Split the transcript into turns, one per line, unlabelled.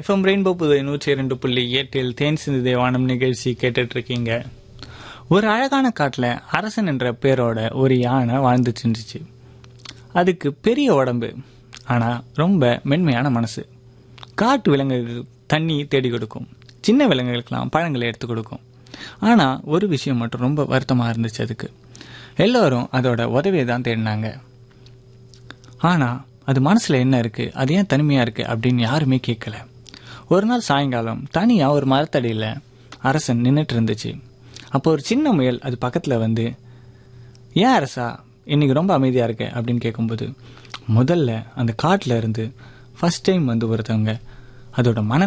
FM rainbow புது நூற்றி இரண்டு புள்ளி எட்டில் தேன் சிந்து தேவானம் நிகழ்ச்சி கேட்டுட்டு இருக்கீங்க ஒரு அழகான காட்டில் அரசன் என்ற பேரோட ஒரு யானை வாழ்ந்துட்டு இருந்துச்சு அதுக்கு பெரிய உடம்பு ஆனால் ரொம்ப மென்மையான மனசு காட்டு விலங்குகளுக்கு தண்ணி தேடி கொடுக்கும் சின்ன விலங்குகளுக்கெல்லாம் பழங்களை எடுத்து கொடுக்கும் ஆனால் ஒரு விஷயம் மட்டும் ரொம்ப வருத்தமாக இருந்துச்சு அதுக்கு எல்லோரும் அதோட உதவியை தான் தேடினாங்க ஆனால் அது மனசில் என்ன இருக்குது அது ஏன் தனிமையாக இருக்குது அப்படின்னு யாருமே கேட்கல ஒரு நாள் சாயங்காலம் தனியாக ஒரு மரத்தடியில் அரசன் நின்றுட்டு இருந்துச்சு அப்போ ஒரு சின்ன முயல் அது பக்கத்தில் வந்து ஏன் அரசா இன்னைக்கு ரொம்ப அமைதியாக இருக்க அப்படின்னு கேட்கும்போது முதல்ல அந்த காட்டில் இருந்து ஃபர்ஸ்ட் டைம் வந்து ஒருத்தவங்க அதோட மன